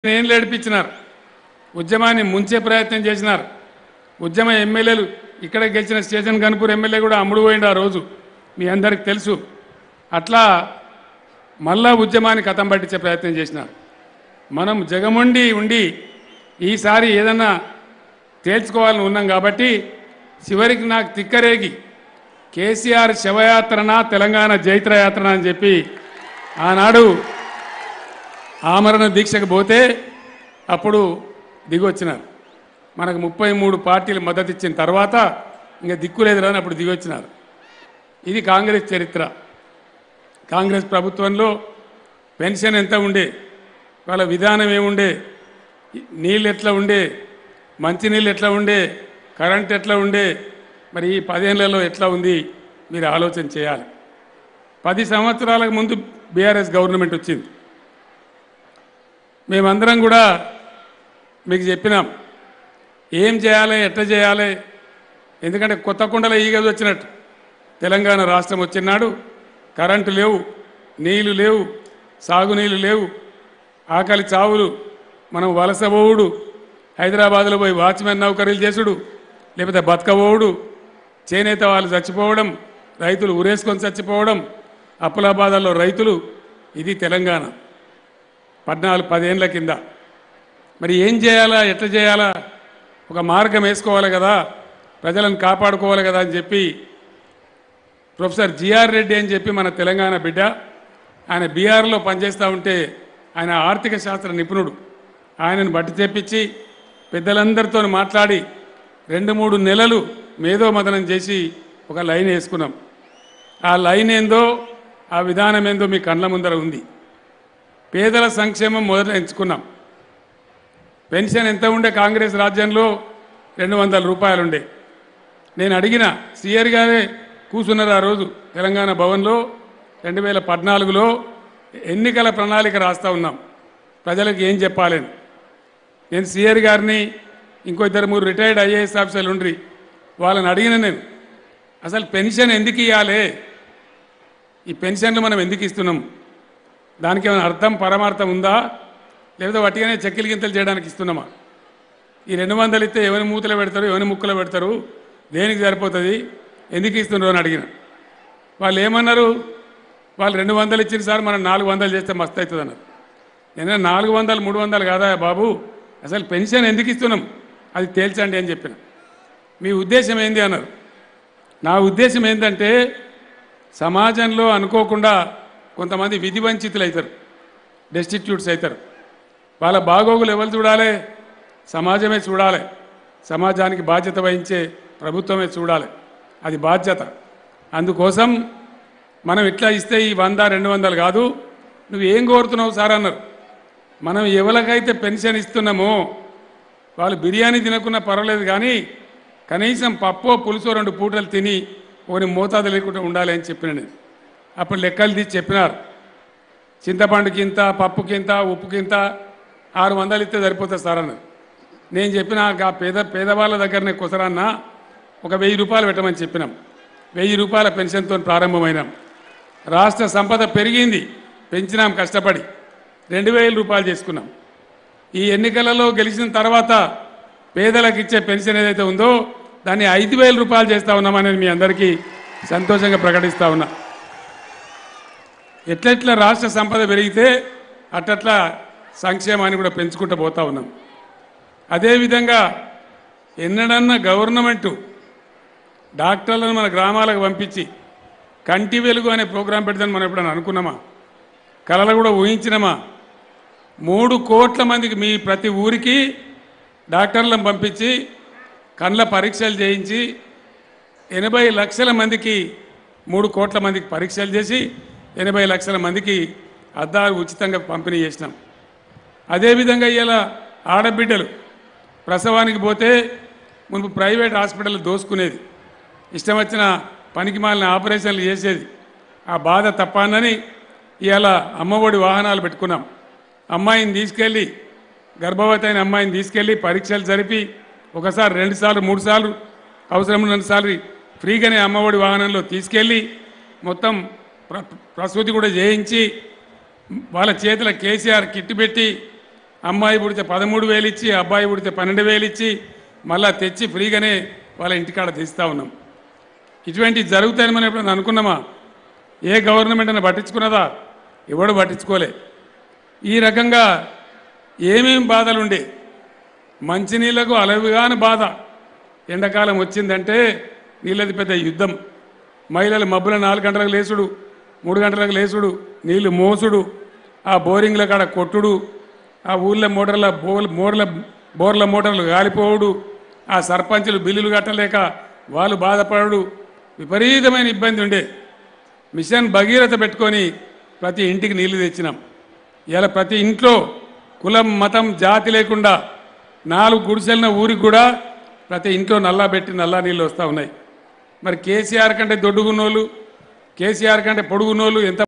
నేను నడిపించినారు ఉద్యమాన్ని ముంచే ప్రయత్నం చేసినారు ఉద్యమ ఎమ్మెల్యేలు ఇక్కడ గెలిచిన స్టేషన్ గన్పూర్ ఎమ్మెల్యే కూడా అమ్ముడు పోయిండు ఆ రోజు మీ అందరికి తెలుసు అట్లా మళ్ళా ఉద్యమాన్ని కథం పట్టించే ప్రయత్నం చేసినారు మనం జగముండి ఉండి ఈసారి ఏదన్నా తేల్చుకోవాలని ఉన్నాం కాబట్టి చివరికి నాకు తిక్కరేగి కేసీఆర్ శవయాత్రన తెలంగాణ జైత్రయాత్రన అని చెప్పి ఆనాడు ఆమరణ దీక్షకు పోతే అప్పుడు దిగొచ్చినారు మనకు ముప్పై మూడు పార్టీలు మద్దతు ఇచ్చిన తర్వాత ఇంకా దిక్కు లేదు అని అప్పుడు దిగొచ్చినారు ఇది కాంగ్రెస్ చరిత్ర కాంగ్రెస్ ప్రభుత్వంలో పెన్షన్ ఎంత ఉండే వాళ్ళ విధానం ఏముండే నీళ్ళు ఎట్లా ఉండే మంచినీళ్ళు ఎట్లా ఉండే కరెంట్ ఎట్లా ఉండే మరి ఈ పదేళ్లలో ఎట్లా ఉంది మీరు ఆలోచన చేయాలి పది సంవత్సరాలకు ముందు బీఆర్ఎస్ గవర్నమెంట్ వచ్చింది మేమందరం కూడా మీకు చెప్పినాం ఏం చేయాలి ఎట్లా చేయాలి ఎందుకంటే కొత్త కుండల ఈగ వచ్చినట్టు తెలంగాణ రాష్ట్రం వచ్చినాడు కరెంటు లేవు నీళ్లు లేవు సాగునీళ్ళు లేవు ఆకలి చావులు మనం వలస పోవుడు హైదరాబాద్లో పోయి వాచ్మెన్ నౌకరీలు చేసుడు లేకపోతే బతకబోవుడు చేనేత వాళ్ళు చచ్చిపోవడం రైతులు ఉరేసుకొని చచ్చిపోవడం అప్పుల బాధల్లో రైతులు ఇది తెలంగాణ పద్నాలుగు పదేళ్ల కింద మరి ఏం చేయాలా ఎట్లా చేయాలా ఒక మార్గం వేసుకోవాలి కదా ప్రజలను కాపాడుకోవాలి కదా అని చెప్పి ప్రొఫెసర్ జిఆర్ రెడ్డి అని చెప్పి మన తెలంగాణ బిడ్డ ఆయన బీఆర్లో పనిచేస్తూ ఉంటే ఆయన ఆర్థిక శాస్త్ర నిపుణుడు ఆయనను బట్టి తెప్పించి పెద్దలందరితో మాట్లాడి రెండు మూడు నెలలు మేధో మదనం చేసి ఒక లైన్ వేసుకున్నాం ఆ లైన్ ఏందో ఆ విధానం ఏందో మీ కళ్ళ ముందర ఉంది పేదల సంక్షేమం మొదట ఎంచుకున్నాం పెన్షన్ ఎంత ఉండే కాంగ్రెస్ రాజ్యంలో రెండు వందల రూపాయలు ఉండే నేను అడిగిన సిఆర్ గారే కూర్చున్నారు ఆ రోజు తెలంగాణ భవన్లో రెండు వేల పద్నాలుగులో ఎన్నికల ప్రణాళిక రాస్తా ఉన్నాం ప్రజలకు ఏం చెప్పాలని నేను సిఆర్ గారిని ఇంకో ఇద్దరు మూడు రిటైర్డ్ ఐఏఎస్ ఆఫీసర్లు ఉండ్రి వాళ్ళని అడిగిన నేను అసలు పెన్షన్ ఎందుకు ఇవ్వాలి ఈ పెన్షన్లు మనం ఎందుకు ఇస్తున్నాం దానికి ఏమైనా అర్థం పరమార్థం ఉందా లేకపోతే వట్టిగానే చెక్కిలి గింతలు చేయడానికి ఇస్తున్నామా ఈ రెండు వందలు ఇస్తే ఎవరి మూతలు పెడతారు ఎవరి ముక్కలు పెడతారు దేనికి సరిపోతుంది ఎందుకు ఇస్తున్నారు అని అడిగిన వాళ్ళు ఏమన్నారు వాళ్ళు రెండు వందలు ఇచ్చిన సార్ మనం నాలుగు వందలు చేస్తే మస్తు అవుతుంది అన్నారు నేను నాలుగు వందలు మూడు వందలు కాదా బాబు అసలు పెన్షన్ ఎందుకు ఇస్తున్నాం అది తేల్చండి అని చెప్పిన మీ ఉద్దేశం ఏంది అన్నారు నా ఉద్దేశం ఏంటంటే సమాజంలో అనుకోకుండా కొంతమంది విధి వంచితులు అవుతారు డెస్టిట్యూట్స్ అవుతారు వాళ్ళ బాగోగులు ఎవరు చూడాలి సమాజమే చూడాలి సమాజానికి బాధ్యత వహించే ప్రభుత్వమే చూడాలి అది బాధ్యత అందుకోసం మనం ఇట్లా ఇస్తే ఈ వంద రెండు వందలు కాదు నువ్వు ఏం కోరుతున్నావు సార్ అన్నారు మనం ఎవరికైతే పెన్షన్ ఇస్తున్నామో వాళ్ళు బిర్యానీ తినకున్నా పర్వాలేదు కానీ కనీసం పప్పో పులుసో రెండు పూటలు తిని ఒకరి మోతాదు లేకుండా ఉండాలి అని చెప్పిన నేను అప్పుడు లెక్కలు తీసి చెప్పినారు చింతపండుకి ఇంత పప్పుకి ఇంత ఉప్పుకి ఇంత ఆరు వందలు ఇస్తే సరిపోతుంది సార్ అన్నారు నేను చెప్పిన ఆ పేద పేదవాళ్ళ దగ్గరనే కుసరన్నా ఒక వెయ్యి రూపాయలు పెట్టమని చెప్పినాం వెయ్యి రూపాయల పెన్షన్తో ప్రారంభమైనాం రాష్ట్ర సంపద పెరిగింది పెంచినాం కష్టపడి రెండు వేల రూపాయలు చేసుకున్నాం ఈ ఎన్నికలలో గెలిచిన తర్వాత పేదలకు ఇచ్చే పెన్షన్ ఏదైతే ఉందో దాన్ని ఐదు వేల రూపాయలు చేస్తా ఉన్నామని మీ అందరికీ సంతోషంగా ప్రకటిస్తా ఉన్నా ఎట్లెట్లా రాష్ట్ర సంపద పెరిగితే అట్లట్లా సంక్షేమాన్ని కూడా పెంచుకుంటూ పోతా ఉన్నాం అదేవిధంగా ఎన్నడన్నా గవర్నమెంటు డాక్టర్లను మన గ్రామాలకు పంపించి కంటి వెలుగు అనే ప్రోగ్రాం పెడతాను మనం ఎప్పుడైనా అనుకున్నామా కళలు కూడా ఊహించినామా మూడు కోట్ల మందికి మీ ప్రతి ఊరికి డాక్టర్లను పంపించి కండ్ల పరీక్షలు చేయించి ఎనభై లక్షల మందికి మూడు కోట్ల మందికి పరీక్షలు చేసి ఎనభై లక్షల మందికి అద్దాలు ఉచితంగా పంపిణీ చేసినాం అదేవిధంగా ఇలా ఆడబిడ్డలు ప్రసవానికి పోతే మునుపు ప్రైవేట్ హాస్పిటల్ దోసుకునేది ఇష్టం వచ్చిన పనికి మాలిన ఆపరేషన్లు చేసేది ఆ బాధ తప్పానని ఇవాళ అమ్మఒడి వాహనాలు పెట్టుకున్నాం అమ్మాయిని తీసుకెళ్ళి గర్భవతి అయిన అమ్మాయిని తీసుకెళ్ళి పరీక్షలు జరిపి ఒకసారి రెండు సార్లు మూడు సార్లు అవసరం రెండుసార్లు ఫ్రీగానే అమ్మఒడి వాహనంలో తీసుకెళ్ళి మొత్తం ప్ర ప్రసూతి కూడా చేయించి వాళ్ళ చేతుల కేసీఆర్ కిట్ పెట్టి అమ్మాయి పుడితే పదమూడు వేలు ఇచ్చి అబ్బాయి పుడితే పన్నెండు వేలు ఇచ్చి మళ్ళా తెచ్చి ఫ్రీగానే వాళ్ళ ఇంటికాడ తెస్తా ఉన్నాం ఇటువంటి జరుగుతాయని మనం ఎప్పుడైనా అనుకున్నామా ఏ గవర్నమెంట్ అయినా పట్టించుకున్నదా ఎవడు పట్టించుకోలే ఈ రకంగా ఏమేం బాధలుండే మంచినీళ్లకు అలవిగాని బాధ ఎండాకాలం వచ్చిందంటే నీళ్ళది పెద్ద యుద్ధం మహిళలు మబ్బుల నాలుగు గంటలకు లేచుడు మూడు గంటలకు లేచుడు నీళ్లు మోసుడు ఆ బోరింగ్ల కాడ కొట్టుడు ఆ ఊళ్ళో మోటార్ల బోర్ మోర్ల బోర్ల మోటార్లు గాలిపోవుడు ఆ సర్పంచులు బిల్లులు కట్టలేక వాళ్ళు బాధపడు విపరీతమైన ఇబ్బంది ఉండే మిషన్ భగీరథ పెట్టుకొని ప్రతి ఇంటికి నీళ్లు తెచ్చినాం ఇలా ప్రతి ఇంట్లో కులం మతం జాతి లేకుండా నాలుగు గుడిసెలిన ఊరికి కూడా ప్రతి ఇంట్లో నల్లా పెట్టి నల్లా నీళ్ళు వస్తూ ఉన్నాయి మరి కేసీఆర్ కంటే దొడ్డుగున్నోళ్ళు కేసీఆర్ కంటే పొడుగున్నోళ్ళు ఎంత